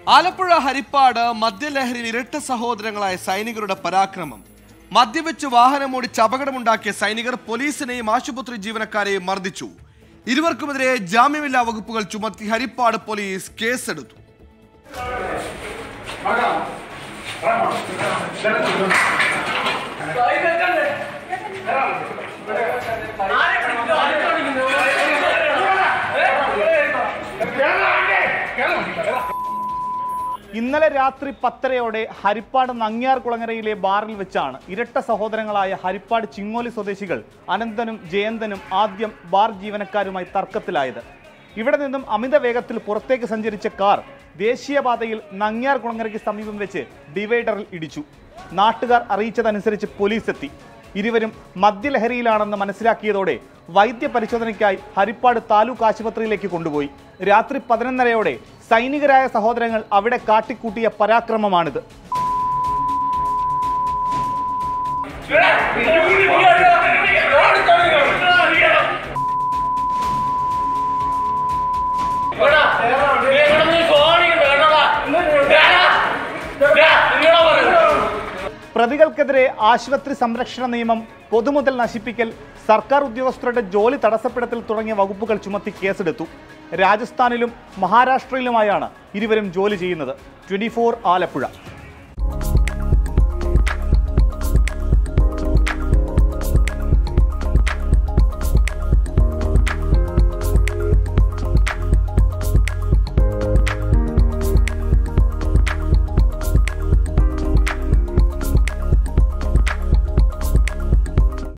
ആലപ്പുഴ ഹരിപ്പാട് മദ്യലഹരിയിൽ ഇരട്ട സഹോദരങ്ങളായ സൈനികരുടെ പരാക്രമം മദ്യവെച്ച് വാഹനമോടിച്ച് അപകടമുണ്ടാക്കിയ സൈനികർ പോലീസിനെയും ആശുപത്രി ജീവനക്കാരെയും മർദ്ദിച്ചു ഇരുവർക്കുമെതിരെ ജാമ്യമില്ലാ വകുപ്പുകൾ ചുമത്തി ഹരിപ്പാട് പോലീസ് കേസെടുത്തു ഇന്നലെ രാത്രി പത്തരയോടെ ഹരിപ്പാട് നങ്ങ്യാർ കുളങ്ങരയിലെ ബാറിൽ വെച്ചാണ് ഇരട്ട സഹോദരങ്ങളായ ഹരിപ്പാട് ചിങ്ങോലി സ്വദേശികൾ അനന്തനും ജയന്തനും ആദ്യം ബാർ ജീവനക്കാരുമായി തർക്കത്തിലായത് ഇവിടെ നിന്നും അമിത വേഗത്തിൽ പുറത്തേക്ക് സഞ്ചരിച്ച കാർ ദേശീയപാതയിൽ നങ്ങ്യാർ കുളങ്ങരയ്ക്ക് സമീപം വെച്ച് ഡിവൈഡറിൽ ഇടിച്ചു നാട്ടുകാർ അറിയിച്ചതനുസരിച്ച് പോലീസ് എത്തി ഇരുവരും മദ്യലഹരിയിലാണെന്ന് മനസ്സിലാക്കിയതോടെ വൈദ്യപരിശോധനയ്ക്കായി ഹരിപ്പാട് താലൂക്ക് ആശുപത്രിയിലേക്ക് കൊണ്ടുപോയി രാത്രി പതിനൊന്നരയോടെ സൈനികരായ സഹോദരങ്ങൾ അവിടെ കാട്ടിക്കൂട്ടിയ പരാക്രമമാണിത് പ്രതികൾക്കെതിരെ ആശുപത്രി സംരക്ഷണ നിയമം പൊതുമുതൽ നശിപ്പിക്കൽ സർക്കാർ ഉദ്യോഗസ്ഥരുടെ ജോലി തടസ്സപ്പെടുത്തൽ തുടങ്ങിയ വകുപ്പുകൾ ചുമത്തി കേസെടുത്തു രാജസ്ഥാനിലും മഹാരാഷ്ട്രയിലുമായാണ് ഇരുവരും ജോലി ചെയ്യുന്നത് ട്വന്റി ആലപ്പുഴ